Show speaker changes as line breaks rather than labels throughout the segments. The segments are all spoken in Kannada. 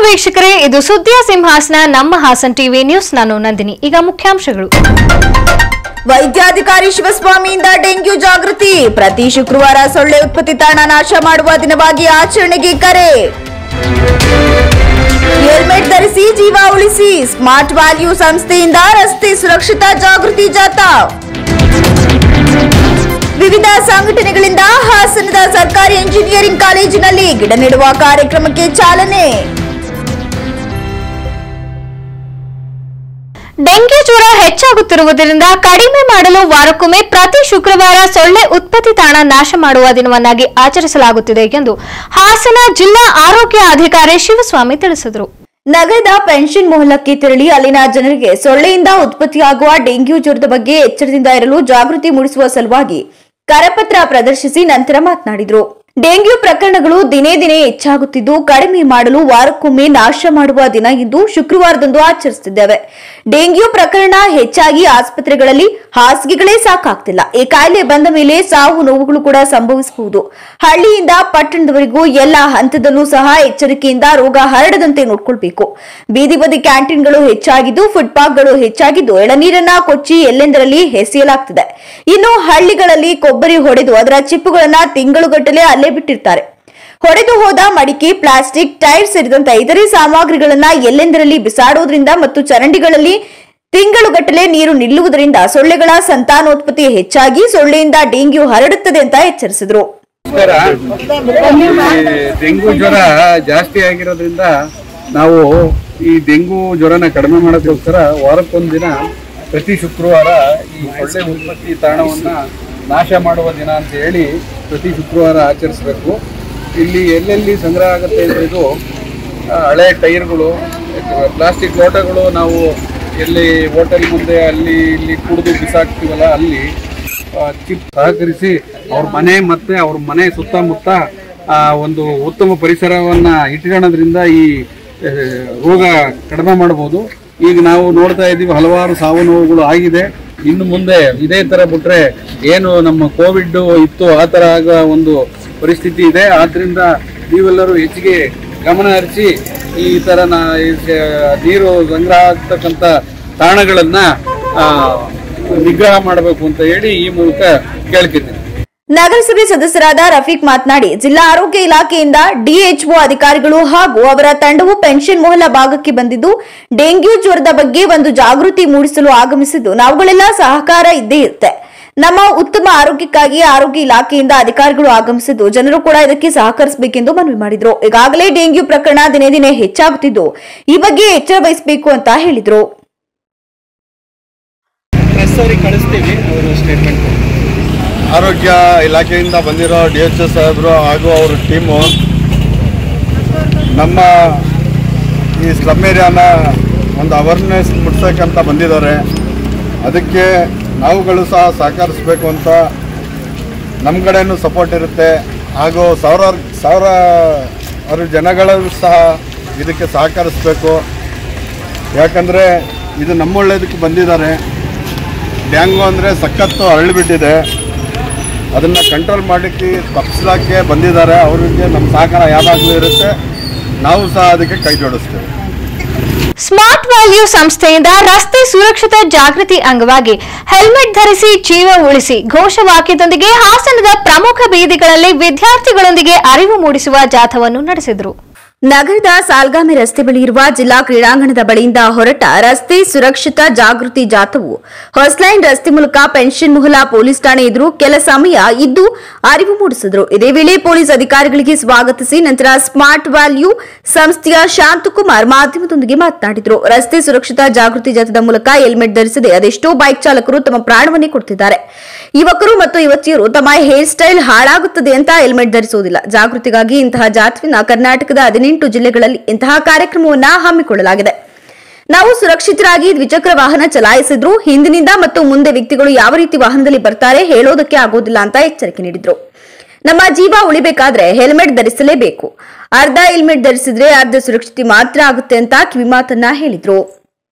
ವೀಕ್ಷಕರೇ ಇದು ಸುದ್ದಿಯ ಸಿಂಹಾಸನ ನಮ್ಮ ಹಾಸನ್ ಟಿವಿ ನ್ಯೂಸ್ ನಾನು ನಂದಿನಿ ಈಗ ಮುಖ್ಯಾಂಶಗಳು
ವೈದ್ಯಾಧಿಕಾರಿ ಶಿವಸ್ವಾಮಿಯಿಂದ ಡೆಂಗ್ಯೂ ಜಾಗೃತಿ ಪ್ರತಿ ಶುಕ್ರವಾರ ಸೊಳ್ಳೆ ಉತ್ಪತ್ತಿ ತಾಣ ನಾಶ ಮಾಡುವ ದಿನವಾಗಿ ಆಚರಣೆಗೆ ಕರೆ ಹೆಲ್ಮೆಟ್ ಧರಿಸಿ ಜೀವ ಉಳಿಸಿ ಸ್ಮಾರ್ಟ್ ವ್ಯಾಲ್ಯೂ ಸಂಸ್ಥೆಯಿಂದ ರಸ್ತೆ ಸುರಕ್ಷತಾ ಜಾಗೃತಿ ಜಾಥಾ ವಿವಿಧ ಸಂಘಟನೆಗಳಿಂದ ಹಾಸನದ ಸರ್ಕಾರಿ ಎಂಜಿನಿಯರಿಂಗ್ ಕಾಲೇಜಿನಲ್ಲಿ ಗಿಡ ನೆಡುವ ಕಾರ್ಯಕ್ರಮಕ್ಕೆ ಚಾಲನೆ
ಡೆಂಗ್ಯೂ ಜ್ವರ ಹೆಚ್ಚಾಗುತ್ತಿರುವುದರಿಂದ ಕಡಿಮೆ ಮಾಡಲು ವಾರಕ್ಕೊಮ್ಮೆ ಪ್ರತಿ ಶುಕ್ರವಾರ ಸೊಳ್ಳೆ ಉತ್ಪತ್ತಿ ತಾಣ ನಾಶ ಮಾಡುವ ದಿನವನ್ನಾಗಿ ಆಚರಿಸಲಾಗುತ್ತಿದೆ ಎಂದು ಹಾಸನ ಜಿಲ್ಲಾ ಆರೋಗ್ಯ ಅಧಿಕಾರಿ ಶಿವಸ್ವಾಮಿ ತಿಳಿಸಿದರು
ನಗರದ ಪೆನ್ಷನ್ ಮೊಹಲ್ಲಕ್ಕೆ ತೆರಳಿ ಅಲ್ಲಿನ ಜನರಿಗೆ ಸೊಳ್ಳೆಯಿಂದ ಉತ್ಪತ್ತಿಯಾಗುವ ಡೆಂಗ್ಯೂ ಜ್ವರದ ಬಗ್ಗೆ ಎಚ್ಚರದಿಂದ ಇರಲು ಜಾಗೃತಿ ಮೂಡಿಸುವ ಸಲುವಾಗಿ ಕರಪತ್ರ ಪ್ರದರ್ಶಿಸಿ ನಂತರ ಮಾತನಾಡಿದರು ಡೆಂಗ್ಯೂ ಪ್ರಕರಣಗಳು ದಿನೇ ದಿನೇ ಹೆಚ್ಚಾಗುತ್ತಿದ್ದು ಕಡಿಮೆ ಮಾಡಲು ವಾರಕ್ಕೊಮ್ಮೆ ನಾಶ ಮಾಡುವ ದಿನ ಎಂದು ಶುಕ್ರವಾರದಂದು ಆಚರಿಸುತ್ತಿದ್ದೇವೆ ಡೆಂಗ್ಯೂ ಪ್ರಕರಣ ಹೆಚ್ಚಾಗಿ ಆಸ್ಪತ್ರೆಗಳಲ್ಲಿ ಹಾಸಿಗೆಗಳೇ ಸಾಕಾಗ್ತಿಲ್ಲ ಈ ಕಾಯಿಲೆ ಬಂದ ಮೇಲೆ ಸಾವು ನೋವುಗಳು ಕೂಡ ಸಂಭವಿಸಬಹುದು ಹಳ್ಳಿಯಿಂದ ಪಟ್ಟಣದವರೆಗೂ ಎಲ್ಲ ಹಂತದಲ್ಲೂ ಸಹ ಎಚ್ಚರಿಕೆಯಿಂದ ರೋಗ ಹರಡದಂತೆ ನೋಡ್ಕೊಳ್ಬೇಕು ಬೀದಿ ಬದಿ ಕ್ಯಾಂಟೀನ್ಗಳು ಹೆಚ್ಚಾಗಿದ್ದು ಫುಟ್ಪಾತ್ಗಳು ಹೆಚ್ಚಾಗಿದ್ದು ಎಳನೀರನ್ನ ಕೊಚ್ಚಿ ಎಲ್ಲೆಂದರಲ್ಲಿ ಎಸೆಯಲಾಗ್ತಿದೆ ಇನ್ನು ಹಳ್ಳಿಗಳಲ್ಲಿ ಕೊಬ್ಬರಿ ಹೊಡೆದು ಅದರ ಚಿಪ್ಪುಗಳನ್ನ ತಿಂಗಳುಗಟ್ಟಲೆ ಅಲ್ಲೇ ಬಿಟ್ಟಿರ್ತಾರೆ ಹೊಡೆದು ಹೋದ ಮಡಿಕೆ ಪ್ಲಾಸ್ಟಿಕ್ ಟೈರ್ ಸೇರಿದಂತೆ ಇತರೆ ಸಾಮಗ್ರಿಗಳನ್ನ ಎಲ್ಲೆಂದರಲ್ಲಿ ಬಿಸಾಡುವುದರಿಂದ ಮತ್ತು ಚರಂಡಿಗಳಲ್ಲಿ ತಿಂಗಳುಗಟ್ಟಲೆ ನೀರು ನಿಲ್ಲುವುದರಿಂದ ಸೊಳ್ಳೆಗಳ ಸಂತಾನೋತ್ಪತ್ತಿ ಹೆಚ್ಚಾಗಿ ಸೊಳ್ಳೆಯಿಂದ ಡೆಂಗ್ಯೂ ಹರಡುತ್ತದೆ ಅಂತ ಎಚ್ಚರಿಸಿದ್ರು
ನಮಸ್ಕಾರ ಈ ಡೆಂಗು ಜ್ವರ ಜಾಸ್ತಿ ಆಗಿರೋದ್ರಿಂದ ನಾವು ಈ ಡೆಂಗು ಜ್ವರನ ಕಡಿಮೆ ಮಾಡೋದಕ್ಕೋಸ್ಕರ ವಾರಕ್ಕೊಂದು ದಿನ ಪ್ರತಿ ಶುಕ್ರವಾರ ಈ ಸೊಳ್ಳೆ ಉತ್ಪತ್ತಿ ತಾಣವನ್ನ ನಾಶ ಮಾಡುವ ದಿನ ಅಂತ ಹೇಳಿ ಪ್ರತಿ ಶುಕ್ರವಾರ ಆಚರಿಸಬೇಕು ಇಲ್ಲಿ ಎಲ್ಲೆಲ್ಲಿ ಸಂಗ್ರಹ ಆಗುತ್ತೆ ಅಂದ್ರೆ ಇದು ಆ, ಹಳೆ ಟೈರ್ಗಳು ಪ್ಲಾಸ್ಟಿಕ್ ಲೋಟಗಳು ನಾವು ಎಲ್ಲಿ ಹೋಟೆಲ್ ಮುಂದೆ ಅಲ್ಲಿ ಇಲ್ಲಿ ಕುಡಿದು ಬಿಸಾಕ್ತೀವಲ್ಲ ಅಲ್ಲಿ ಆ, ಚಿಪ್ ಸಹಕರಿಸಿ ಅವ್ರ ಮನೆ ಮತ್ತೆ ಅವ್ರ ಮನೆ ಸುತ್ತಮುತ್ತ ಆ, ಒಂದು ಉತ್ತಮ ಪರಿಸರವನ್ನ ಇಟ್ಕೊಳ್ಳೋದ್ರಿಂದ ಈ ಆ, ರೋಗ ಕಡಿಮೆ ಮಾಡಬಹುದು ಈಗ ನಾವು ನೋಡ್ತಾ ಇದ್ದೀವಿ ಹಲವಾರು ಸಾವು ನೋವುಗಳು ಆಗಿದೆ ಇನ್ನು ಮುಂದೆ ಇದೇ ತರ ಬಿಟ್ರೆ ಏನು ನಮ್ಮ ಕೋವಿಡ್ ಇತ್ತು ಆ ತರ ಆಗ ಒಂದು ಪರಿಸ್ಥಿತಿ ಇದೆ ಆದ್ರಿಂದ ನೀವೆಲ್ಲರೂ ಹೆಚ್ಚಿಗೆ ಗಮನ ಹರಿಸಿ ಈ ತರ ನಾ ಈ ಸ- ನೀರು ಸಂಗ್ರಹ ಆಗ್ತಕ್ಕಂಥ ತಾಣಗಳನ್ನ ಆ, ನಿಗ್ರಹ ಮಾಡಬೇಕು ಅಂತ ಹೇಳಿ ಈ ಮೂಲಕ ಕೇಳ್ತಿದ್ದೀನಿ
ನಗರಸಭೆ ಸದಸ್ಯರಾದ ರಫೀಕ್ ಮಾತನಾಡಿ ಜಿಲ್ಲಾ ಆರೋಗ್ಯ ಇಲಾಖೆಯಿಂದ ಡಿಎಚ್ಒ ಅಧಿಕಾರಿಗಳು ಹಾಗೂ ಅವರ ತಂಡವು ಪೆನ್ಷನ್ ಮೊಹಲ್ಲಾ ಭಾಗಕ್ಕೆ ಬಂದಿದ್ದು ಡೆಂಗ್ಯೂ ಜ್ವರದ ಬಗ್ಗೆ ಒಂದು ಜಾಗೃತಿ ಮೂಡಿಸಲು ಆಗಮಿಸಿದ್ದು ನಾವುಗಳೆಲ್ಲ ಸಹಕಾರ ಇದ್ದೇ ಇರುತ್ತೆ ನಮ್ಮ ಉತ್ತಮ ಆರೋಗ್ಯಕ್ಕಾಗಿ ಆರೋಗ್ಯ ಇಲಾಖೆಯಿಂದ ಅಧಿಕಾರಿಗಳು ಆಗಮಿಸಿದ್ದು ಜನರು ಕೂಡ ಇದಕ್ಕೆ ಸಹಕರಿಸಬೇಕೆಂದು ಮನವಿ ಮಾಡಿದ್ರು ಈಗಾಗಲೇ ಡೆಂಗ್ಯೂ ಪ್ರಕರಣ ದಿನೇ ದಿನೇ ಹೆಚ್ಚಾಗುತ್ತಿದ್ದು ಈ ಬಗ್ಗೆ ಎಚ್ಚರ ವಹಿಸಬೇಕು ಅಂತ ಹೇಳಿದ್ರು
ಪ್ರೆಸ್ ಅವ್ರಿಗೆ ಕಳಿಸ್ತೀವಿ ಅವರು ಸ್ಟೇಟ್ಮೆಂಟ್
ಆರೋಗ್ಯ ಇಲಾಖೆಯಿಂದ ಬಂದಿರೋ ಡಿ ಎಚ್ ಎಸ್ ಸಾಹೇಬರು ಹಾಗೂ ಅವ್ರ ಟೀಮು ನಮ್ಮ ಈ ಸ್ಲಮ್ ಏರಿಯಾನ ಒಂದು ಅವೇರ್ನೆಸ್ ಮುಟ್ಸೋಕ್ಕಂತ ಬಂದಿದ್ದಾರೆ ಅದಕ್ಕೆ ನಾವುಗಳು ಸಹ ಸಹಕರಿಸಬೇಕು ಅಂತ ನಮ್ಮ ಕಡೆನೂ ಸಪೋರ್ಟ್ ಇರುತ್ತೆ ಹಾಗೂ ಸಾವಿರಾರು ಸಾವಿರಾರು ಜನಗಳು ಸಹ ಇದಕ್ಕೆ ಸಹಕರಿಸಬೇಕು ಯಾಕಂದರೆ ಇದು ನಮ್ಮ ಒಳ್ಳೇದಕ್ಕೆ ಬಂದಿದ್ದಾರೆ ಡ್ಯಾಂಗು ಅಂದರೆ ಸಖತ್ತು ಹರಳಿಬಿಟ್ಟಿದೆ ಅದನ್ನು ಕಂಟ್ರೋಲ್ ಮಾಡೋಕ್ಕೆ ತಪ್ಪಿಸ್ಲಿಕ್ಕೆ ಬಂದಿದ್ದಾರೆ ಅವರಿಗೆ ನಮ್ಮ ಸಹಕಾರ ಯಾವಾಗಲೂ ಇರುತ್ತೆ ನಾವು ಸಹ ಅದಕ್ಕೆ ಕೈ ಜೋಡಿಸ್ತೇವೆ
ಸ್ಮಾರ್ಟ್ ವ್ಯಾಲ್ಯೂ ಸಂಸ್ಥೆಯಿಂದ ರಸ್ತೆ ಸುರಕ್ಷತಾ ಜಾಗೃತಿ ಅಂಗವಾಗಿ ಹೆಲ್ಮೆಟ್ ಧರಿಸಿ ಜೀವ ಉಳಿಸಿ ಘೋಷವಾಕ್ಯದೊಂದಿಗೆ ಹಾಸನದ ಪ್ರಮುಖ ಬೀದಿಗಳಲ್ಲಿ ವಿದ್ಯಾರ್ಥಿಗಳೊಂದಿಗೆ ಅರಿವು ಮೂಡಿಸುವ ಜಾಥವನ್ನು ನಡೆಸಿದರು
ನಗರದ ಸಾಲ್ಗಾಮೆ ರಸ್ತೆ ಬಳಿ ಇರುವ ಜಿಲ್ಲಾ ಕ್ರೀಡಾಂಗಣದ ಬಳಿಯಿಂದ ಹೊರಟ ರಸ್ತೆ ಸುರಕ್ಷತಾ ಜಾಗೃತಿ ಜಾಥವು ಹೊಸ್ಲೈನ್ ರಸ್ತೆ ಮೂಲಕ ಪೆನ್ಷನ್ ಮೊಹಲಾ ಪೊಲೀಸ್ ಠಾಣೆ ಎದುರು ಕೆಲ ಸಮಯ ಇದ್ದು ಅರಿವು ಮೂಡಿಸಿದ್ರು ಇದೇ ವೇಳೆ ಪೊಲೀಸ್ ಅಧಿಕಾರಿಗಳಿಗೆ ಸ್ವಾಗತಿಸಿ ನಂತರ ಸ್ಮಾರ್ಟ್ ವ್ಯಾಲ್ಯೂ ಸಂಸ್ಥೆಯ ಶಾಂತಕುಮಾರ್ ಮಾಧ್ಯಮದೊಂದಿಗೆ ಮಾತನಾಡಿದರು ರಸ್ತೆ ಸುರಕ್ಷತಾ ಜಾಗೃತಿ ಜಾಥದ ಮೂಲಕ ಹೆಲ್ಮೆಟ್ ಧರಿಸದೆ ಅದೆಷ್ಟೋ ಬೈಕ್ ಚಾಲಕರು ತಮ್ಮ ಪ್ರಾಣವನ್ನೇ ಕೊಡ್ತಿದ್ದಾರೆ ಯುವಕರು ಮತ್ತು ಯುವತಿಯರು ತಮ್ಮ ಹೇರ್ ಸ್ಟೈಲ್ ಹಾಳಾಗುತ್ತದೆ ಅಂತ ಹೆಲ್ಮೆಟ್ ಧರಿಸುವುದಿಲ್ಲ ಜಾಗೃತಿಗಾಗಿ ಇಂತಹ ಜಾಥವನ್ನ ಕರ್ನಾಟಕದ ಹದಿನೆಂಟು ಜಿಲ್ಲೆಗಳಲ್ಲಿ ಇಂತಹ ಕಾರ್ಯಕ್ರಮವನ್ನ ಹಮ್ಮಿಕೊಳ್ಳಲಾಗಿದೆ ನಾವು ಸುರಕ್ಷಿತರಾಗಿ ದ್ವಿಚಕ್ರ ವಾಹನ ಚಲಾಯಿಸಿದ್ರು ಹಿಂದಿನಿಂದ ಮತ್ತು ಮುಂದೆ ವ್ಯಕ್ತಿಗಳು ಯಾವ ರೀತಿ ವಾಹನದಲ್ಲಿ ಬರ್ತಾರೆ ಹೇಳೋದಕ್ಕೆ ಆಗೋದಿಲ್ಲ ಅಂತ ಎಚ್ಚರಿಕೆ ನೀಡಿದ್ರು ನಮ್ಮ ಜೀವ ಉಳಿಬೇಕಾದ್ರೆ ಹೆಲ್ಮೆಟ್ ಧರಿಸಲೇಬೇಕು ಅರ್ಧ ಹೆಲ್ಮೆಟ್ ಧರಿಸಿದ್ರೆ ಅರ್ಧ ಸುರಕ್ಷತೆ ಮಾತ್ರ ಆಗುತ್ತೆ ಅಂತ ಕಿವಿಮಾತನ್ನ ಹೇಳಿದ್ರು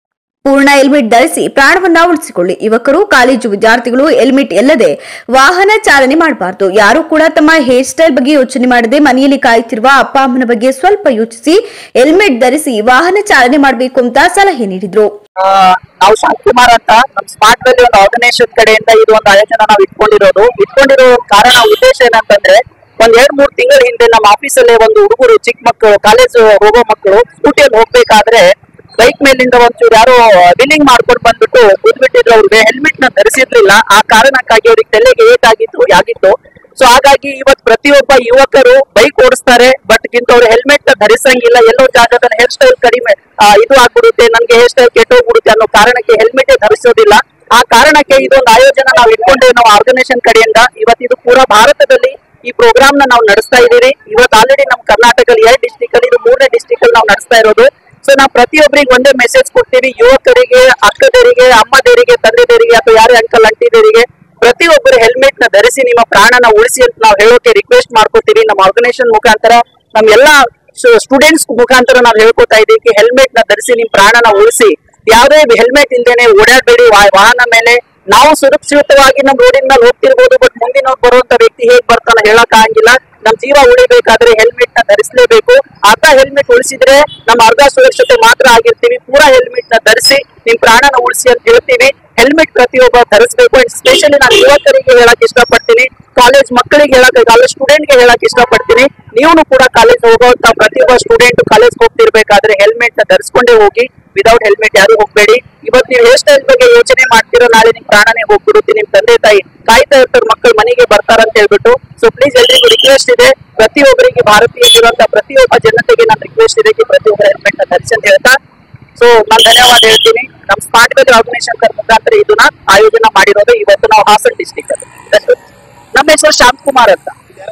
ಪೂರ್ಣ ಹೆಲ್ಮೆಟ್ ಧರಿಸಿ ಪ್ರಾಣವನ್ನ ಉಳಿಸಿಕೊಳ್ಳಿ ಯುವಕರು ಕಾಲೇಜು ವಿದ್ಯಾರ್ಥಿಗಳು ಹೆಲ್ಮೆಟ್ ಇಲ್ಲದೆ ವಾಹನ ಚಾಲನೆ ಮಾಡಬಾರದು ಯಾರು ಕೂಡ ತಮ್ಮ ಹೇರ್ ಸ್ಟೈಲ್ ಬಗ್ಗೆ ಯೋಚನೆ ಮಾಡದೆ ಮನೆಯಲ್ಲಿ ಕಾಯುತ್ತಿರುವ ಅಪ್ಪ ಅಮ್ಮನ ಬಗ್ಗೆ ಸ್ವಲ್ಪ ಯೋಚಿಸಿ ಹೆಲ್ಮೆಟ್ ಧರಿಸಿ ವಾಹನ ಚಾಲನೆ ಮಾಡಬೇಕು ಅಂತ ಸಲಹೆ ನೀಡಿದ್ರು
ಆ, ನಾವು ಶಾಂತಕುಮಾರ್ ಅಂತ ನಮ್ ಸ್ಮಾರ್ಟ್ ವ್ಯಾಲಿ ಒಂದು ಆರ್ಗನೈಸೇಷನ್ ಕಡೆಯಿಂದ ಇದು ಒಂದು ಆಯೋಜನ ನಾವು ಇಟ್ಕೊಂಡಿರೋದು ಇಟ್ಕೊಂಡಿರೋ ಕಾರಣ ಉದ್ದೇಶ ಏನಂತಂದ್ರೆ ಒಂದ್ ಎರಡ್ ಮೂರ್ ತಿಂಗಳ ಹಿಂದೆ ನಮ್ಮ ಆಫೀಸಲ್ಲೇ ಒಂದು ಹುಡುಗರು ಚಿಕ್ಕ ಮಕ್ಕಳು ಕಾಲೇಜ್ ಹೋಗೋ ಮಕ್ಕಳು ಸ್ಕೂಟಿಯಲ್ಲಿ ಹೋಗ್ಬೇಕಾದ್ರೆ ಬೈಕ್ ಮೇಲಿಂದ ಒಂಚೂರು ಯಾರೋ ಬಿಲ್ಲಿಂಗ್ ಮಾಡ್ಕೊಂಡು ಬಂದ್ಬಿಟ್ಟು ಬಿದ್ಬಿಟ್ಟಿದ್ರು ಅವ್ರಿಗೆ ಹೆಲ್ಮೆಟ್ ನ ಧರಿಸಿರ್ಲಿಲ್ಲ ಆ ಕಾರಣಕ್ಕಾಗಿ ಅವ್ರಿಗೆ ತಲೆಗೆ ಏಟಾಗಿತ್ತು ಆಗಿತ್ತು ಸೊ ಹಾಗಾಗಿ ಇವತ್ತು ಪ್ರತಿಯೊಬ್ಬ ಯುವಕರು ಬೈಕ್ ಓಡಿಸ್ತಾರೆ ಬಟ್ ಇಂಥವ್ರು ಹೆಲ್ಮೆಟ್ ನ ಧರಿಸಂಗಿಲ್ಲ ಎಲ್ಲೋ ಜಾಗದಲ್ಲಿ ಹೇರ್ ಸ್ಟೈಲ್ ಕಡಿಮೆ ಆ, ಇದು ಆಗ್ಬಿಡುತ್ತೆ ನನ್ಗೆ ಹೇರ್ ಸ್ಟೈಲ್ ಕೆಟ್ಟೋಗ್ಬಿಡುತ್ತೆ ಅನ್ನೋ ಕಾರಣಕ್ಕೆ ಹೆಲ್ಮೆಟ್ ಧರಿಸೋದಿಲ್ಲ ಆ ಕಾರಣಕ್ಕೆ ಇದೊಂದು ಆಯೋಜನ ನಾವು ಇಟ್ಕೊಂಡೇವೆ ನಾವು ಆರ್ಗನೈಸೇಷನ್ ಕಡೆಯಿಂದ ಇವತ್ತು ಇದು ಪೂರಾ ಭಾರತದಲ್ಲಿ ಈ ಪ್ರೋಗ್ರಾಮ್ ನ ನಾವು ನಡೆಸ್ತಾ ಇದೀವಿ ಇವತ್ತು ಆಲ್ರೆಡಿ ನಮ್ಮ ಕರ್ನಾಟಕದಲ್ಲಿ ಎರಡು ಡಿಸ್ಟಿಕ್ ಅಲ್ಲಿ ಇದು ಮೂರನೇ ಡಿಸ್ಟಿಕ್ ಅಲ್ಲಿ ನಾವು ನಡೆಸ್ತಾ ಇರೋದು ಸೊ ನಾವು ಪ್ರತಿಯೊಬ್ಬರಿಗೆ ಒಂದೇ ಮೆಸೇಜ್ ಕೊಡ್ತೀವಿ ಯುವಕರಿಗೆ ಅಕ್ಕದರಿಗೆ ಅಮ್ಮದರಿಗೆ ತಂದೆದರಿಗೆ ಅಥವಾ ಯಾರೇ ಅಂಕಲ್ ಅಂಟಿದರಿಗೆ ಪ್ರತಿಯೊಬ್ಬರು ಹೆಲ್ಮೆಟ್ ನ ಧರಿಸಿ ನಿಮ್ಮ ಪ್ರಾಣನ ಉಳಿಸಿ ಅಂತ ನಾವು ಹೇಳೋಕೆ ರಿಕ್ವೆಸ್ಟ್ ಮಾಡ್ಕೊತೀವಿ ನಮ್ಮ ಆರ್ಗನೈಸೇಷನ್ ಮುಖಾಂತರ ನಮ್ಮ ಎಲ್ಲಾ ಸ್ಟೂಡೆಂಟ್ಸ್ ಮುಖಾಂತರ ನಾವು ಹೇಳ್ಕೊತಾ ಇದೀವಿ ಹೆಲ್ಮೆಟ್ ನ ಧರಿಸಿ ನಿಮ್ ಪ್ರಾಣನ ಉಳಿಸಿ ಯಾವುದೇ ಹೆಲ್ಮೆಟ್ ಇಲ್ದೇನೆ ಓಡಾಡಬೇಡಿ ವಾಹನ ಮೇಲೆ ನಾವು ಸುರಕ್ಷಿತವಾಗಿ ನಮ್ಮ ರೋಡಿನ ಮೇಲೆ ಹೋಗ್ತಿರ್ಬೋದು ಬಟ್ ಮುಂದಿನ ಬರುವಂತ ವ್ಯಕ್ತಿ ಹೇಗ್ ಬರ್ತಾನೆ ಹೇಳಕ್ ಆಗಂಗಿಲ್ಲ ನಮ್ ಜೀವ ಉಳಿಬೇಕಾದ್ರೆ ಹೆಲ್ಮೆಟ್ ನ ಧರಿಸಲೇಬೇಕು ಅರ್ಧ ಹೆಲ್ಮೆಟ್ ಉಳಿಸಿದ್ರೆ ನಮ್ಮ ಅರ್ಧ ಸುರಕ್ಷತೆ ಮಾತ್ರ ಆಗಿರ್ತೀವಿ ಪೂರಾ ಹೆಲ್ಮೆಟ್ ನ ಧರಿಸಿ ನಿಮ್ ಪ್ರಾಣನ ಉಳಿಸಿ ಅಂತ ಹೇಳ್ತೀವಿ ಹೆಲ್ಮೆಟ್ ಪ್ರತಿಯೊಬ್ಬ ಧರಿಸಬೇಕು ಅಂಡ್ ಸ್ಪೆಷಲಿ ನಾನು ಯುವಕರಿಗೆ ಹೇಳಕ್ ಇಷ್ಟಪಡ್ತೀನಿ ಕಾಲೇಜ್ ಮಕ್ಕಳಿಗೆ ಹೇಳಕ್ ಕಾಲೇಜ್ ಸ್ಟೂಡೆಂಟ್ ಗೆ ಹೇಳಕ್ ಇಷ್ಟಪಡ್ತೀನಿ ನೀವು ಕೂಡ ಕಾಲೇಜ್ ಹೋಗುವಂತ ಪ್ರತಿಯೊಬ್ಬ ಸ್ಟೂಡೆಂಟ್ ಕಾಲೇಜ್ ಹೋಗ್ತಿರ್ಬೇಕಾದ್ರೆ ಹೆಲ್ಮೆಟ್ ನ ಧರಿಸ್ಕೊಂಡೇ ಹೋಗಿ ವಿದೌಟ್ ಹೆಲ್ಮೆಟ್ ಯಾರು ಹೋಗ್ಬೇಡಿ ಇವತ್ತು ನೀವು ಹೇರ್ ಸ್ಟೈಲ್ ಬಗ್ಗೆ ಯೋಚನೆ ಮಾಡ್ತಿರೋ ನಾಳೆ ನಿಮ್ ಪ್ರಾಣನೇ ಹೋಗ್ಬಿಡುತ್ತೆ ನಿಮ್ ತಂದೆ ತಾಯಿ ಕಾಯ್ತಾ ಇರ್ತಾರೆ ಮಕ್ಕಳು ಮನೆಗೆ ಬರ್ತಾರಂತ ಹೇಳ್ಬಿಟ್ಟು ಸೊ ಪ್ಲೀಸ್ ಎಲ್ರಿಗೂ ರಿಕ್ವೆಸ್ಟ್ ಇದೆ ಪ್ರತಿಯೊಬ್ಬರಿಗೆ ಭಾರತೀಯರಿರುವಂತ ಪ್ರತಿಯೊಬ್ಬ ಜನತೆಗೆ ನಾನು ರಿಕ್ವೆಸ್ಟ್ ಇದೆ ಕಿ ಪ್ರತಿಯೊಬ್ಬರ ಹೆಲ್ಮೆಟ್ ನ ಧರಿಸಿ ಅಂತ ಹೇಳ್ತಾ ಸೊ ನಾನು ಧನ್ಯವಾದ ಹೇಳ್ತೀನಿ ನಮ್ಮ ಸ್ಮಾರ್ಟ್ ವ್ಯಾಲಿ ಆರ್ಗನೈಸೇಷನ್ ಮುಖಾಂತರ ಇದನ್ನ ಆಯೋಜನೆ ಮಾಡಿರೋದು ಇವತ್ತು ನಾವು ಹಾಸನ್ ಡಿಸ್ಟಿಕ್ ಅಲ್ಲಿ ನಮ್ಮ ಹೆಸರು ಶಾಂತ್ ಕುಮಾರ್ ಅಂತ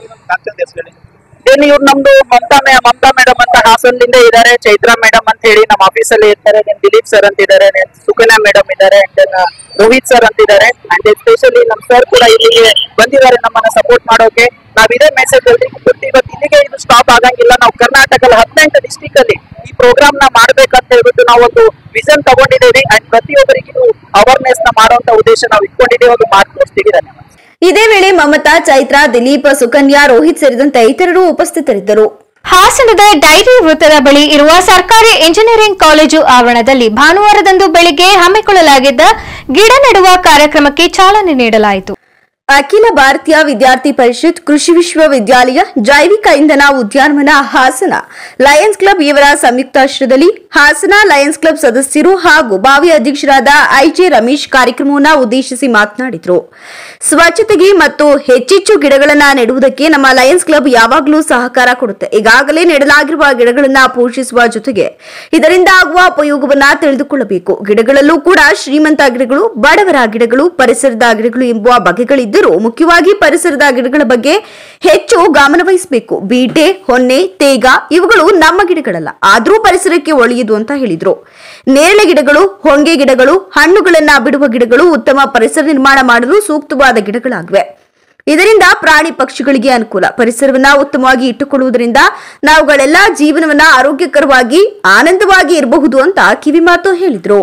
ಏನು ಇವ್ರು ನಮ್ದು ಮಮತಾ ಮೇ ಮಮತಾ ಮೇಡಮ್ ಅಂತ ಹಾಸನ್ಲಿಂದ ಇದ್ದಾರೆ ಚೈತ್ರಾ ಮೇಡಮ್ ಅಂತ ಹೇಳಿ ನಮ್ಮ ಆಫೀಸಲ್ಲಿ ಇರ್ತಾರೆ then ದಿಲೀಪ್ ಸರ್ ಅಂತ ಇದ್ದಾರೆ then ಸುಕನ್ಯಾ ಮೇಡಮ್ ಇದ್ದಾರೆ then ರೋಹಿತ್ ಸರ್ ಅಂತ ಇದ್ದಾರೆ ಅಂಡ್ ಎಸ್ಪೆಷಲಿ ನಮ್ ಸರ್ ಕೂಡ ಇಲ್ಲಿಗೆ ಬಂದಿದ್ದಾರೆ ನಮ್ಮನ್ನ ಸಪೋರ್ಟ್ ಮಾಡೋಕೆ ನಾವ್ ಇದೇ ಮೆಸೇಜ್ ಎಲ್ರಿಗೂ ಕೊಡ್ತೀವಿ ಇವತ್ತು ಇಲ್ಲಿಗೆ ಇದು ಸ್ಟಾಪ್ ಆಗಂಗಿಲ್ಲ ನಾವು ಕರ್ನಾಟಕದ ಹದಿನೆಂಟು ಡಿಸ್ಟಿಕ್ ಅಲ್ಲಿ ಈ ಪ್ರೋಗ್ರಾಮ್ ನ ಮಾಡ್ಬೇಕಂತ ಹೇಳ್ಬಿಟ್ಟು ನಾವು ಒಂದು ವಿಷನ್ ತಗೊಂಡಿದ್ದೀವಿ ಅಂಡ್ ಪ್ರತಿಯೊಬ್ಬರಿಗೆ ಇದು ಅವೇರ್ನೆಸ್ ನ ಮಾಡುವಂತ ಉದ್ದೇಶ ನಾವು ಇಟ್ಕೊಂಡಿದ್ದೀವಿ ಅದು ಮಾಡಿ ತೋರಿಸ್ತೀವಿ ಧನ್ಯವಾದ
ಇದೇ ವೇಳೆ ಮಮತಾ ಚೈತ್ರ ದಿಲೀಪ್ ಸುಕನ್ಯಾ ರೋಹಿತ್ ಸೇರಿದಂತೆ ಇತರರು ಉಪಸ್ಥಿತರಿದ್ದರು
ಹಾಸನದ ಡೈರಿ ವೃತ್ತದ ಬಳಿ ಇರುವ ಸರ್ಕಾರಿ ಇಂಜಿನಿಯರಿಂಗ್ ಕಾಲೇಜು ಆವರಣದಲ್ಲಿ ಭಾನುವಾರದಂದು ಬೆಳಿಗ್ಗೆ ಹಮ್ಮಿಕೊಳ್ಳಲಾಗಿದ್ದ ಗಿಡ ನೆಡುವ ಕಾರ್ಯಕ್ರಮಕ್ಕೆ ಚಾಲನೆ ನೀಡಲಾಯಿತು
ಅಖಿಲ ಭಾರತೀಯ ವಿದ್ಯಾರ್ಥಿ ಪರಿಷತ್ ಕೃಷಿ ವಿಶ್ವವಿದ್ಯಾಲಯ ಜೈವಿಕ ಇಂಧನ ಉದ್ಯಾನವನ ಹಾಸನ ಲಯನ್ಸ್ ಕ್ಲಬ್ ಇವರ ಸಂಯುಕ್ತಾಶ್ರಯದಲ್ಲಿ ಹಾಸನ ಲಯನ್ಸ್ ಕ್ಲಬ್ ಸದಸ್ಯರು ಹಾಗೂ ಭಾವಿ ಅಧ್ಯಕ್ಷರಾದ ಐಜೆ ರಮೇಶ್ ಕಾರ್ಯಕ್ರಮವನ್ನು ಉದ್ದೇಶಿಸಿ ಮಾತನಾಡಿದರು ಸ್ವಚ್ಛತೆಗೆ ಮತ್ತು ಹೆಚ್ಚೆಚ್ಚು ಗಿಡಗಳನ್ನು ನೆಡುವುದಕ್ಕೆ ನಮ್ಮ ಲಯನ್ಸ್ ಕ್ಲಬ್ ಯಾವಾಗಲೂ ಸಹಕಾರ ಕೊಡುತ್ತೆ ಈಗಾಗಲೇ ನೆಡಲಾಗಿರುವ ಗಿಡಗಳನ್ನು ಪೋಷಿಸುವ ಜೊತೆಗೆ ಇದರಿಂದ ಆಗುವ ಉಪಯೋಗವನ್ನ ತಿಳಿದುಕೊಳ್ಳಬೇಕು ಗಿಡಗಳಲ್ಲೂ ಕೂಡ ಶ್ರೀಮಂತ ಗಿಡಗಳು ಬಡವರ ಗಿಡಗಳು ಪರಿಸರದ ಗಿಡಗಳು ಎಂಬುವ ಬಗೆಗಳಿದ್ದರೂ ಮುಖ್ಯವಾಗಿ ಪರಿಸರದ ಗಿಡಗಳ ಬಗ್ಗೆ ಹೆಚ್ಚು ಗಮನ ವಹಿಸಬೇಕು ಬೀಟೆ ಹೊನ್ನೆ ತೇಗ ಇವುಗಳು ನಮ್ಮ ಗಿಡಗಳಲ್ಲ ಆದರೂ ಪರಿಸರಕ್ಕೆ ಒಳ್ಳೆಯದು ಅಂತ ಹೇಳಿದ್ರು ನೇರಳೆ ಗಿಡಗಳು ಹೊಂಗೆ ಗಿಡಗಳು ಹಣ್ಣುಗಳನ್ನ ಬಿಡುವ ಗಿಡಗಳು ಉತ್ತಮ ಪರಿಸರ ನಿರ್ಮಾಣ ಮಾಡಲು ಸೂಕ್ತವಾದ ಗಿಡಗಳಾಗಿವೆ ಇದರಿಂದ ಪ್ರಾಣಿ ಪಕ್ಷಿಗಳಿಗೆ ಅನುಕೂಲ ಪರಿಸರವನ್ನ ಉತ್ತಮವಾಗಿ ಇಟ್ಟುಕೊಳ್ಳುವುದರಿಂದ ನಾವುಗಳೆಲ್ಲ ಜೀವನವನ್ನ ಆರೋಗ್ಯಕರವಾಗಿ ಆನಂದವಾಗಿ ಇರಬಹುದು ಅಂತ ಕಿವಿಮಾತು ಹೇಳಿದ್ರು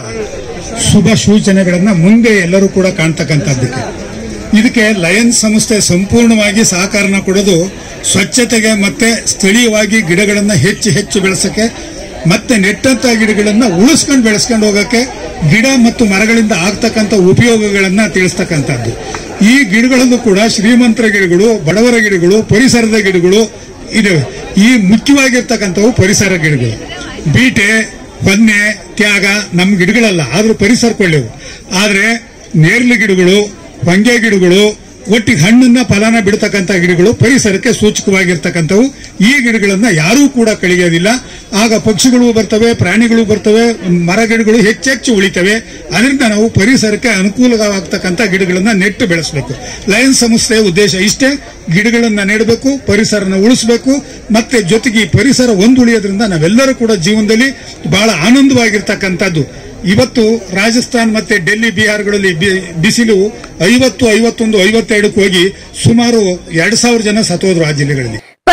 ಶುಭ ಸೂಚನೆಗಳನ್ನ ಮುಂದೆ ಎಲ್ಲರೂ ಕೂಡ ಕಾಣ್ತಕ್ಕಂಥದ್ದಕ್ಕೆ ಇದಕ್ಕೆ ಲಯನ್ಸ್ ಸಂಸ್ಥೆ ಸಂಪೂರ್ಣವಾಗಿ ಸಹಕಾರನ ಕೊಡೋದು ಸ್ವಚ್ಛತೆಗೆ ಮತ್ತೆ ಸ್ಥಳೀಯವಾಗಿ ಗಿಡಗಳನ್ನ ಹೆಚ್ಚು ಹೆಚ್ಚು ಬೆಳೆಸಕ್ಕೆ ಮತ್ತೆ ನೆಟ್ಟಂತ ಗಿಡಗಳನ್ನ ಉಳಿಸ್ಕೊಂಡು ಬೆಳೆಸ್ಕೊಂಡು ಹೋಗಕ್ಕೆ ಗಿಡ ಮತ್ತು ಮರಗಳಿಂದ ಆಗ್ತಕ್ಕಂಥ ಉಪಯೋಗಗಳನ್ನ ತಿಳಿಸ್ತಕ್ಕಂಥದ್ದು ಈ ಗಿಡಗಳಲ್ಲೂ ಕೂಡ ಶ್ರೀಮಂತರ ಗಿಡಗಳು ಬಡವರ ಗಿಡಗಳು ಪರಿಸರದ ಗಿಡಗಳು ಇದಾವೆ ಈ ಮುಖ್ಯವಾಗಿರ್ತಕ್ಕಂಥವು ಪರಿಸರ ಗಿಡಗಳು ಬೀಟೆ ಹೊನ್ನೆ ತ್ಯಾಗ ನಮ್ಮ ಗಿಡಗಳಲ್ಲ ಆದ್ರೂ ಪರಿಸರಕ್ಕೊಳ್ಳೆವು ಆದ್ರೆ ನೇರ್ಲೆ ಗಿಡಗಳು ಹೊಂಗೆ ಗಿಡಗಳು ಒಟ್ಟಿಗೆ ಹಣ್ಣನ್ನ ಫಲನ ಬಿಡ್ತಕ್ಕಂಥ ಗಿಡಗಳು ಪರಿಸರಕ್ಕೆ ಸೂಚಕವಾಗಿರ್ತಕ್ಕಂಥವು ಈ ಗಿಡಗಳನ್ನ ಯಾರೂ ಕೂಡ ಕಳಿಯೋದಿಲ್ಲ ಆಗ ಪಕ್ಷಿಗಳು ಬರ್ತವೆ ಪ್ರಾಣಿಗಳು ಬರ್ತವೆ ಮರ ಗಿಡಗಳು ಹೆಚ್ಚೆಚ್ಚು ಉಳಿತವೆ ಅದರಿಂದ ನಾವು ಪರಿಸರಕ್ಕೆ ಅನುಕೂಲವಾಗ್ತಕ್ಕಂಥ ಗಿಡಗಳನ್ನ ನೆಟ್ಟು ಬೆಳೆಸಬೇಕು ಲಯನ್ಸ್ ಸಂಸ್ಥೆಯ ಉದ್ದೇಶ ಇಷ್ಟೇ ಗಿಡಗಳನ್ನ ನೆಡಬೇಕು ಪರಿಸರನ ಉಳಿಸಬೇಕು ಮತ್ತೆ ಜೊತೆಗೆ ಈ ಪರಿಸರ ಒಂದುಳಿಯೋದ್ರಿಂದ ನಾವೆಲ್ಲರೂ ಕೂಡ ಜೀವನದಲ್ಲಿ ಬಹಳ ಆನಂದವಾಗಿರ್ತಕ್ಕಂಥದ್ದು ಇವತ್ತು ರಾಜಸ್ಥಾನ್ ಮತ್ತೆ ಡೆಲ್ಲಿ ಬಿಹಾರ್ಗಳಲ್ಲಿ ಬಿ- ಬಿಸಿಲು ಐವತ್ತು ಐವತ್ತೊಂದು ಐವತ್ತೆರಡಕ್ಕೆ ಹೋಗಿ ಸುಮಾರು ಎರಡ್ ಸಾವಿರ ಜನ ಸತ್ತೋದ್ರು ಆ ಜಿಲ್ಲೆಗಳಲ್ಲಿ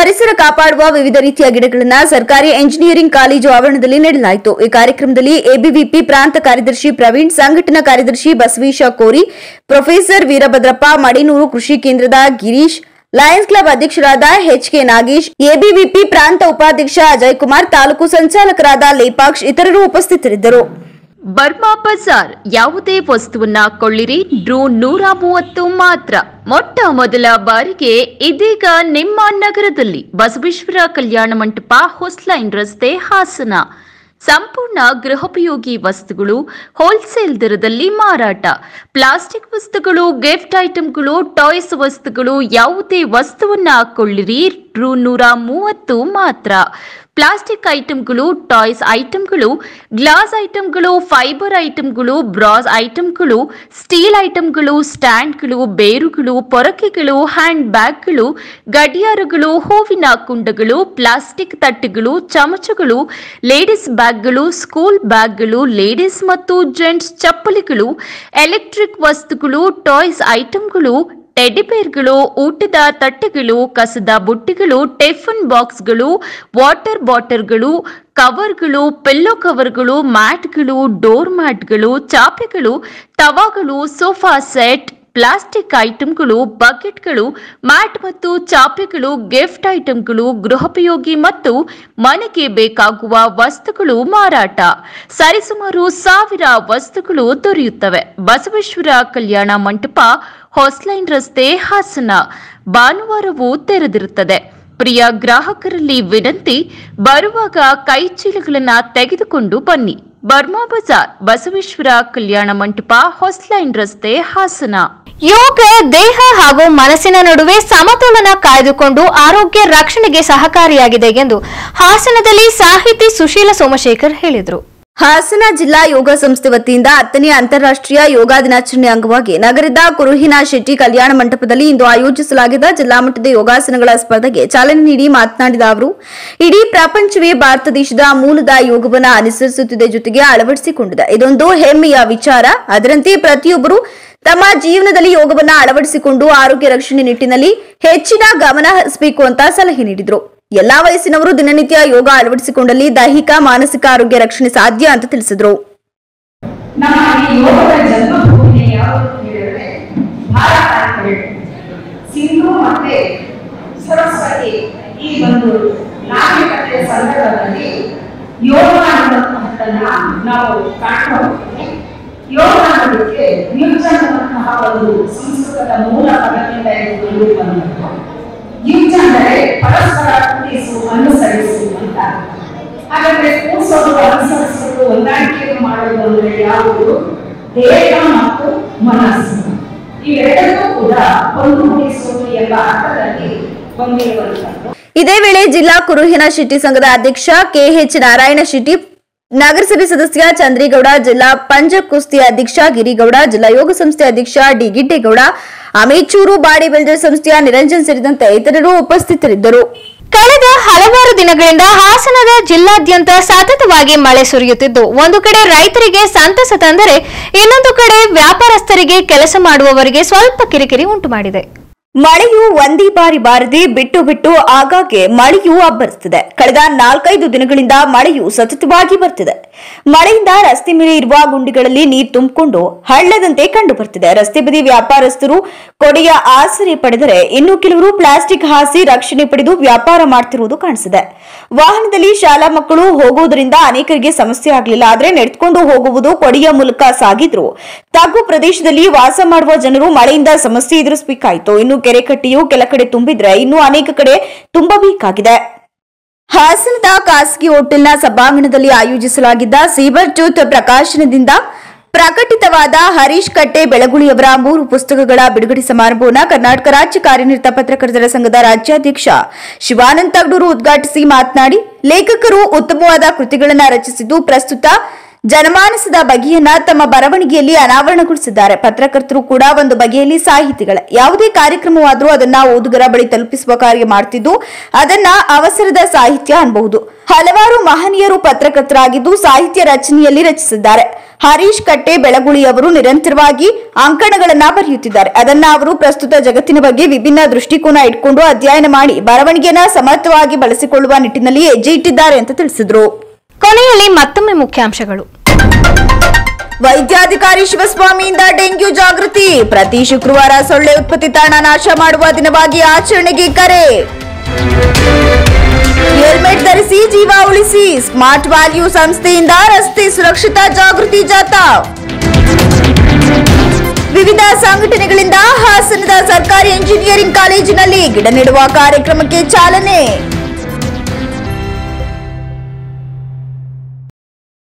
ಪರಿಸರ ಕಾಪಾಡುವ ವಿವಿಧ ರೀತಿಯ ಗಿಡಗಳನ್ನ ಸರ್ಕಾರಿ ಎಂಜಿನಿಯರಿಂಗ್ ಕಾಲೇಜು ಆವರಣದಲ್ಲಿ ನೆಡಲಾಯಿತು ಈ ಕಾರ್ಯಕ್ರಮದಲ್ಲಿ ಎಬಿವಿಪಿ ಪ್ರಾಂತ ಕಾರ್ಯದರ್ಶಿ ಪ್ರವೀಣ್ ಸಂಘಟನಾ ಕಾರ್ಯದರ್ಶಿ ಬಸವೀಶ ಕೋರಿ ಪ್ರೊಫೆಸರ್ ವೀರಭದ್ರಪ್ಪ ಮಡಿನೂರು ಕೃಷಿ ಕೇಂದ್ರದ ಗಿರೀಶ್ ಲಯನ್ಸ್ ಕ್ಲಬ್ ಅಧ್ಯಕ್ಷರಾದ ಎಚ್ ಕೆ ನಾಗೇಶ್ ಎಬಿವಿಪಿ ಪ್ರಾಂತ ಉಪಾಧ್ಯಕ್ಷ ಅಜಯ್ ಕುಮಾರ್ ತಾಲೂಕು ಸಂಚಾಲಕರಾದ ಲೇಪಾಕ್ಷ್ ಇತರರು ಉಪಸ್ಥಿತರಿದ್ದರು
ಬರ್ಮಾ ಬಜಾರ್ ಯಾವುದೇ ವಸ್ತುವನ್ನ ಕೊಳ್ಳಿರಿ ಡ್ರೂ ನೂರ ಮೂವತ್ತು ಮಾತ್ರ ಮೊಟ್ಟ ಮೊದಲ ಬಾರಿಗೆ ಇದೀಗ ನಿಮ್ಮ ನಗರದಲ್ಲಿ ಬಸವೇಶ್ವರ ಕಲ್ಯಾಣ ಮಂಟಪ ಹೊಸ್ಲೈನ್ ರಸ್ತೆ ಹಾಸನ ಸಂಪೂರ್ಣ ಗೃಹೋಪಯೋಗಿ ವಸ್ತುಗಳು ಹೋಲ್ಸೇಲ್ ದರದಲ್ಲಿ ಮಾರಾಟ ಪ್ಲಾಸ್ಟಿಕ್ ವಸ್ತುಗಳು ಗಿಫ್ಟ್ ಐಟಂಗಳು ಟಾಯ್ಸ್ ವಸ್ತುಗಳು ಯಾವುದೇ ವಸ್ತುವನ್ನ ಕೊಳ್ಳಿರಿ ರು ನೂರ ಮೂವತ್ತು ಮಾತ್ರ ಪ್ಲಾಸ್ಟಿಕ್ ಐಟಂಗಳು ಟಾಯ್ಸ್ ಐಟಂಗಳು ಗ್ಲಾಸ್ ಐಟಂಗಳು ಫೈಬರ್ ಐಟಂಗಳು ಬ್ರಾಸ್ ಐಟಂಗಳು ಸ್ಟೀಲ್ ಐಟಂಗಳು ಸ್ಟ್ಯಾಂಡ್ಗಳು ಬೇರುಗಳು ಪೊರಕೆಗಳು ಹ್ಯಾಂಡ್ ಬ್ಯಾಗ್ಗಳು ಗಡಿಯಾರಗಳು ಹೂವಿನ ಕುಂಡಗಳು ಪ್ಲಾಸ್ಟಿಕ್ ತಟ್ಟೆಗಳು ಚಮಚಗಳು ಲೇಡೀಸ್ ಬ್ಯಾಗ್ಗಳು ಸ್ಕೂಲ್ ಬ್ಯಾಗ್ಗಳು ಲೇಡೀಸ್ ಮತ್ತು ಜೆಂಟ್ಸ್ ಚಪ್ಪಲಿಗಳು ಎಲೆಕ್ಟ್ರಿಕ್ ವಸ್ತುಗಳು ಟಾಯ್ಸ್ ಐಟಂಗಳು ಟೆಡಿಬೇರ್ಗಳು ಊಟದ ತಟ್ಟೆಗಳು ಕಸದ ಬುಟ್ಟಿಗಳು ಟಿಫನ್ ಬಾಕ್ಸ್ಗಳು ವಾಟರ್ ಬಾಟಲ್ಗಳು ಕವರ್ಗಳು ಪಿಲ್ಲೋ ಕವರ್ಗಳು ಮ್ಯಾಟ್ಗಳು ಡೋರ್ ಮ್ಯಾಟ್ಗಳು ಚಾಪೆಗಳು ತವಾಗಳು ಸೋಫಾ ಸೆಟ್ ಪ್ಲಾಸ್ಟಿಕ್ ಐಟಂಗಳು ಬಕೆಟ್ಗಳು ಮ್ಯಾಟ್ ಮತ್ತು ಚಾಪೆಗಳು ಗಿಫ್ಟ್ ಐಟಂಗಳು ಗೃಹೋಪಯೋಗಿ ಮತ್ತು ಮನೆಗೆ ಬೇಕಾಗುವ ವಸ್ತುಗಳು ಮಾರಾಟ ಸರಿಸುಮಾರು ಸಾವಿರ ವಸ್ತುಗಳು ದೊರೆಯುತ್ತವೆ ಬಸವೇಶ್ವರ ಕಲ್ಯಾಣ ಮಂಟಪ ಹೊಸ್ಲೈನ್ ರಸ್ತೆ ಹಾಸನ ಭಾನುವಾರವೂ ತೆರೆದಿರುತ್ತದೆ ಪ್ರಿಯ ಗ್ರಾಹಕರಲ್ಲಿ ವಿನಂತಿ ಬರುವಾಗ ಕೈ ಚೀಲಗಳನ್ನ ತೆಗೆದುಕೊಂಡು ಬನ್ನಿ ಬರ್ಮಾ ಬಜಾರ್ ಬಸವೇಶ್ವರ ಕಲ್ಯಾಣ ಮಂಟಪ ಹೊಸ್ಲೈನ್ ರಸ್ತೆ ಹಾಸನ
ಯೋಗ ದೇಹ ಹಾಗೂ ಮನಸ್ಸಿನ ನಡುವೆ ಸಮತೋಲನ ಕಾಯ್ದುಕೊಂಡು ಆರೋಗ್ಯ ರಕ್ಷಣೆಗೆ ಸಹಕಾರಿಯಾಗಿದೆ ಎಂದು ಹಾಸನದಲ್ಲಿ ಸಾಹಿತಿ ಸುಶೀಲ ಸೋಮಶೇಖರ್ ಹೇಳಿದರು
ಹಾಸನ ಜಿಲ್ಲಾ ಯೋಗ ಸಂಸ್ಥೆ ವತಿಯಿಂದ ಹತ್ತನೇ ಅಂತಾರಾಷ್ಟ್ರೀಯ ಯೋಗ ದಿನಾಚರಣೆ ಅಂಗವಾಗಿ ನಗರದ ಕುರುಹಿನ ಶೆಟ್ಟಿ ಕಲ್ಯಾಣ ಮಂಟಪದಲ್ಲಿ ಇಂದು ಆಯೋಜಿಸಲಾಗಿದ್ದ ಜಿಲ್ಲಾ ಮಟ್ಟದ ಯೋಗಾಸನಗಳ ಸ್ಪರ್ಧೆಗೆ ಚಾಲನೆ ನೀಡಿ ಮಾತನಾಡಿದ ಅವರು ಇಡೀ ಪ್ರಪಂಚವೇ ಭಾರತ ದೇಶದ ಮೂಲದ ಯೋಗವನ್ನು ಅನುಸರಿಸುತ್ತಿದೆ ಜೊತೆಗೆ ಅಳವಡಿಸಿಕೊಂಡಿದೆ ಇದೊಂದು ಹೆಮ್ಮೆಯ ವಿಚಾರ ಅದರಂತೆ ಪ್ರತಿಯೊಬ್ಬರು ತಮ್ಮ ಜೀವನದಲ್ಲಿ ಯೋಗವನ್ನ ಅಳವಡಿಸಿಕೊಂಡು ಆರೋಗ್ಯ ರಕ್ಷಣೆ ನಿಟ್ಟಿನಲ್ಲಿ ಹೆಚ್ಚಿನ ಗಮನ ಹರಿಸಬೇಕು ಅಂತ ಸಲಹೆ ನೀಡಿದರು ಎಲ್ಲಾ ವಯಸ್ಸಿನವರು ದಿನನಿತ್ಯ ಯೋಗ ಅಳವಡಿಸಿಕೊಂಡಲ್ಲಿ ದೈಹಿಕ ಮಾನಸಿಕ ಆರೋಗ್ಯ ರಕ್ಷಣೆ ಸಾಧ್ಯ ಅಂತ ತಿಳಿಸಿದ್ರು
ನಮ್ಮ ಈ ಯೋಗದ ಜನ್ಮಭೂಮಿ ಯಾವುದು ಹೇಳಿದ್ರೆ ಭಾರತ ಅಂತ ಹೇಳಿ ಸಿಂಧು ಮತ್ತೆ ಸರಸ್ವತಿ ಈ ಒಂದು ನಾಗರಿಕತೆಯ ಸಂದರ್ಭದಲ್ಲಿ ಯೋಗ ಅನ್ನುವಂತಹದ್ದನ್ನ ನಾವು ಕಾಣ್ತಾ ಹೋಗ್ತೀವಿ ಯೋಗ ಅನ್ನೋದಕ್ಕೆ ಯುಜ್ ಅನ್ನುವಂತಹ ಒಂದು ಸಂಸ್ಕೃತದ ಮೂಲ ಪದದಿಂದ ಇದು ಬಂದದ್ದು ಯುಜ್ ಅಂದರೆ ಪರಸ್ಪರ ಕೂಡಿಸು ಅನುಸರಿಸು ಅಂತ ಹಾಗಾದ್ರೆ ಕೂಡಿಸೋದು ಅನುಸರಿಸೋದು ಹೊಂದಾಣಿಕೆ ಮಾಡೋದು ಅಂದ್ರೆ ಯಾವುದು ದೇಹ ಮತ್ತು ಮನಸ್ಸು ಇವೆರಡನ್ನೂ ಕೂಡ ಒಂದುಗೂಡಿಸುವುದು ಎಂಬ ಅರ್ಥದಲ್ಲಿ ಬಂದಿರುವಂತದ್ದು
ಇದೇ ವೇಳೆ ಜಿಲ್ಲಾ ಕುರುಹಿನ ಶೆಟ್ಟಿ ಸಂಘದ ಅಧ್ಯಕ್ಷ ಕೆಎಚ್ ನಾರಾಯಣ ಶೆಟ್ಟಿ ನಗರಸಭೆ ಸದಸ್ಯ ಚಂದ್ರೇಗೌಡ ಜಿಲ್ಲಾ ಪಂಜ ಕುಸ್ತಿ ಅಧ್ಯಕ್ಷ ಗಿರಿಗೌಡ ಜಿಲ್ಲಾ ಯೋಗ ಸಂಸ್ಥೆ ಅಧ್ಯಕ್ಷ D Giddegowda amateur body builder ಸಂಸ್ಥೆಯ ನಿರಂಜನ್ ಸೇರಿದಂತೆ ಇತರರು ಉಪಸ್ಥಿತರಿದ್ದರು
ಕಳೆದ ಹಲವಾರು ದಿನಗಳಿಂದ ಹಾಸನದ ಜಿಲ್ಲಾದ್ಯಂತ ಸತತವಾಗಿ ಮಳೆ ಸುರಿಯುತ್ತಿದ್ದು ಒಂದು ಕಡೆ ರೈತರಿಗೆ ಸಂತಸ ತಂದರೆ ಇನ್ನೊಂದು ಕಡೆ ವ್ಯಾಪಾರಸ್ಥರಿಗೆ ಕೆಲಸ ಮಾಡುವವರಿಗೆ ಸ್ವಲ್ಪ ಕಿರಿಕಿರಿ ಉಂಟು ಮಾಡಿದೆ
ಮಳೆಯು ಒಂದೇ ಬಾರಿ ಬಾರದೆ ಬಿಟ್ಟು ಬಿಟ್ಟು ಆಗಾಗ್ಗೆ ಮಳೆಯು ಅಬ್ಬರಿಸುತ್ತಿದೆ ಕಳೆದ ನಾಲ್ಕೈದು ದಿನಗಳಿಂದ ಮಳೆಯು ಸತತವಾಗಿ ಬರ್ತಿದೆ ಮಳೆಯಿಂದ ರಸ್ತೆ ಮೇಲೆ ಇರುವ ಗುಂಡಿಗಳಲ್ಲಿ ನೀರು ತುಂಬಿಕೊಂಡು ಹಳ್ಳದಂತೆ ಕಂಡು ಬರ್ತಿದೆ ರಸ್ತೆ ಬದಿ ವ್ಯಾಪಾರಸ್ಥರು ಕೊಡೆಯ ಆಸರೆ ಪಡೆದರೆ ಇನ್ನು ಕೆಲವರು ಪ್ಲಾಸ್ಟಿಕ್ ಹಾಸಿ ರಕ್ಷಣೆ ಪಡೆದು ವ್ಯಾಪಾರ ಮಾಡ್ತಿರುವುದು ಕಾಣಿಸಿದೆ ವಾಹನದಲ್ಲಿ ಶಾಲಾ ಮಕ್ಕಳು ಹೋಗುವುದರಿಂದ ಅನೇಕರಿಗೆ ಸಮಸ್ಯೆ ಆಗಲಿಲ್ಲ ಆದರೆ ನಡೆದುಕೊಂಡು ಹೋಗುವುದು ಕೊಡೆಯ ಮೂಲಕ ಸಾಗಿದ್ರು ತಗ್ಗು ಪ್ರದೇಶದಲ್ಲಿ ವಾಸ ಮಾಡುವ ಜನರು ಮಳೆಯಿಂದ ಸಮಸ್ಯೆ ಎದುರಿಸಬೇಕಾಯಿತು ಇನ್ನು ಕೆರೆ ಕಟ್ಟೆಯು ಕೆಲ ಕಡೆ ತುಂಬಿದ್ರೆ ಇನ್ನು ಅನೇಕ ಕಡೆ ತುಂಬಬೇಕಾಗಿದೆ ಹಾಸನದ ಖಾಸಗಿ ಹೋಟೆಲ್ನ ಸಭಾಂಗಣದಲ್ಲಿ ಆಯೋಜಿಸಲಾಗಿದ್ದ ಸೀಬರ್ ಟೂತ್ ಪ್ರಕಾಶನದಿಂದ ಪ್ರಕಟಿತವಾದ ಹರೀಶ್ ಕಟ್ಟೆ ಬೆಳಗುಳಿಯವರ ಮೂರು ಪುಸ್ತಕಗಳ ಬಿಡುಗಡೆ ಸಮಾರಂಭವನ್ನು ಕರ್ನಾಟಕ ರಾಜ್ಯ ಕಾರ್ಯನಿರತ ಪತ್ರಕರ್ತರ ಸಂಘದ ರಾಜ್ಯಾಧ್ಯಕ್ಷ ಶಿವಾನಂದ ತಗಡೂರು ಉದ್ಘಾಟಿಸಿ ಮಾತನಾಡಿ ಲೇಖಕರು ಉತ್ತಮವಾದ ಕೃತಿಗಳನ್ನು ರಚಿಸಿದ್ದು ಪ್ರಸ್ತುತ ಜನಮಾನಸದ ಬಗೆಯನ್ನ ತಮ್ಮ ಬರವಣಿಗೆಯಲ್ಲಿ ಅನಾವರಣಗೊಳಿಸಿದ್ದಾರೆ ಪತ್ರಕರ್ತರು ಕೂಡ ಒಂದು ಬಗೆಯಲ್ಲಿ ಸಾಹಿತಿಗಳೇ ಯಾವುದೇ ಕಾರ್ಯಕ್ರಮವಾದರೂ ಅದನ್ನ ಓದುಗರ ಬಳಿ ತಲುಪಿಸುವ ಕಾರ್ಯ ಮಾಡ್ತಿದ್ದು ಅದನ್ನ ಅವಸರದ ಸಾಹಿತ್ಯ ಅನ್ಬಹುದು ಹಲವಾರು ಮಹನೀಯರು ಪತ್ರಕರ್ತರಾಗಿದ್ದು ಸಾಹಿತ್ಯ ರಚನೆಯಲ್ಲಿ ರಚಿಸಿದ್ದಾರೆ ಹರೀಶ್ ಕಟ್ಟೆ ಬೆಳಗುಳಿ ಅವರು ನಿರಂತರವಾಗಿ ಅಂಕಣಗಳನ್ನ ಬರೆಯುತ್ತಿದ್ದಾರೆ ಅದನ್ನ ಅವರು ಪ್ರಸ್ತುತ ಜಗತ್ತಿನ ಬಗ್ಗೆ ವಿಭಿನ್ನ ದೃಷ್ಟಿಕೋನ ಇಟ್ಕೊಂಡು ಅಧ್ಯಯನ ಮಾಡಿ ಬರವಣಿಗೆನ ಸಮರ್ಥವಾಗಿ ಬಳಸಿಕೊಳ್ಳುವ ನಿಟ್ಟಿನಲ್ಲಿ ಹೆಜ್ಜೆ ಇಟ್ಟಿದ್ದಾರೆ ಅಂತ ತಿಳಿಸಿದ್ರು
ಕೊನೆಯಲ್ಲಿ ಮತ್ತೊಮ್ಮೆ ಮುಖ್ಯಾಂಶಗಳು
ವೈದ್ಯಾಧಿಕಾರಿ ಶಿವಸ್ವಾಮಿಯಿಂದ ಡೆಂಗ್ಯೂ ಜಾಗೃತಿ ಪ್ರತಿ ಶುಕ್ರವಾರ ಸೊಳ್ಳೆ ಉತ್ಪತ್ತಿ ತಾಣ ನಾಶ ಮಾಡುವ ದಿನವಾಗಿ ಆಚರಣೆಗೆ ಕರೆ ಹೆಲ್ಮೆಟ್ ಧರಿಸಿ ಜೀವ ಉಳಿಸಿ ಸ್ಮಾರ್ಟ್ ವ್ಯಾಲ್ಯೂ ಸಂಸ್ಥೆಯಿಂದ ರಸ್ತೆ ಸುರಕ್ಷತಾ ಜಾಗೃತಿ ಜಾಥಾ ವಿವಿಧ ಸಂಘಟನೆಗಳಿಂದ ಹಾಸನದ ಸರ್ಕಾರಿ ಎಂಜಿನಿಯರಿಂಗ್ ಕಾಲೇಜಿನಲ್ಲಿ ಗಿಡ ನೆಡುವ ಕಾರ್ಯಕ್ರಮಕ್ಕೆ ಚಾಲನೆ